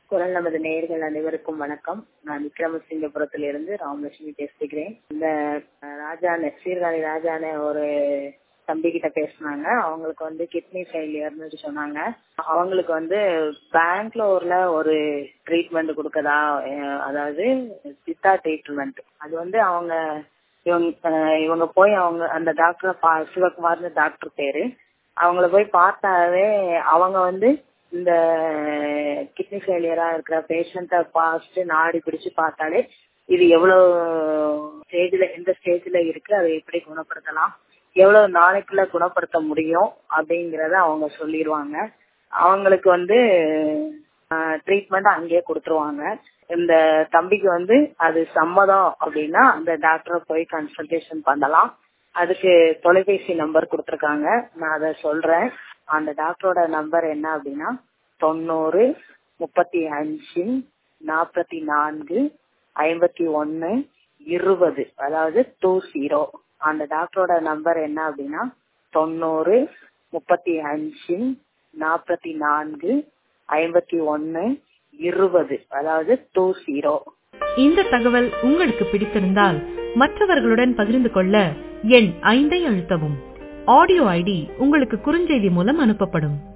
குரல் நமது நேயர்கள் அனைவருக்கும் வணக்கம் நான் விக்ரமசிங்கபுரத்திலிருந்து ராமலட்சுமி பேசுகிறேன் இந்த அஹ், ராஜான சீர்காழி ராஜான ஒரு தம்பி கிட்ட பேசினாங்க அவங்களுக்கு வந்து கிட்னி ஃபெயிலியர்னு சொன்னாங்க அவங்களுக்கு வந்து பேங்க்லூர்ல ஒரு ட்ரீட்மெண்ட் கொடுக்கதா அஹ், அதாவது சித்தா ட்ரீட்மெண்ட் அது வந்து அவங்க இவங்க அஹ், இவங்க போய் அவங்க அந்த டாக்டர் சிவகுமார்னு டாக்டர் பேரு அவங்கள போய் பார்த்தாவே அவங்க வந்து இந்த கிட்னி ஃபெயிலியரா இருக்கிற பேஷண்ட்டை பார்த்து நாடி பிடிச்சு பார்த்தாலே இது எவ்வளவு ஸ்டேஜ்ல எந்த ஸ்டேஜ்ல இருக்கு அதை எப்படி குணப்படுத்தலாம் எவ்வளவு நாளைக்குள்ள குணப்படுத்த முடியும் அப்படிங்கறத அவங்க சொல்லிடுவாங்க அவங்களுக்கு வந்து ட்ரீட்மெண்ட் அங்கேயே கொடுத்துருவாங்க இந்த தம்பிக்கு வந்து அது சம்மதம் அப்படின்னா அந்த டாக்டரை போய் கன்சல்டேஷன் பண்ணலாம் அதுக்கு தொலைபேசி நம்பர் கொடுத்துருக்காங்க நான் அதை சொல்றேன் அந்த டாக்டரோட நம்பர் என்ன அப்படின்னா தொண்ணூறு முப்பத்தி அஞ்சு நாற்பத்தி நான்கு ஐம்பத்தி ஒன்னு இருபது அதாவது டூ ஜீரோ அந்த டாக்டரோட நம்பர் என்ன அப்படின்னா தொண்ணூறு முப்பத்தி அஞ்சு நாற்பத்தி நான்கு ஐம்பத்தி ஒன்னு இருபது அதாவது டூ ஜீரோ இந்த தகவல் உங்களுக்கு பிடித்திருந்தால் மற்றவர்களுடன் பகிர்ந்து கொள்ள எண் ஐந்தை அழுத்தவும் ஆடியோ ஐடி உங்களுக்கு குறுஞ்செய்தி மூலம் அனுப்பப்படும்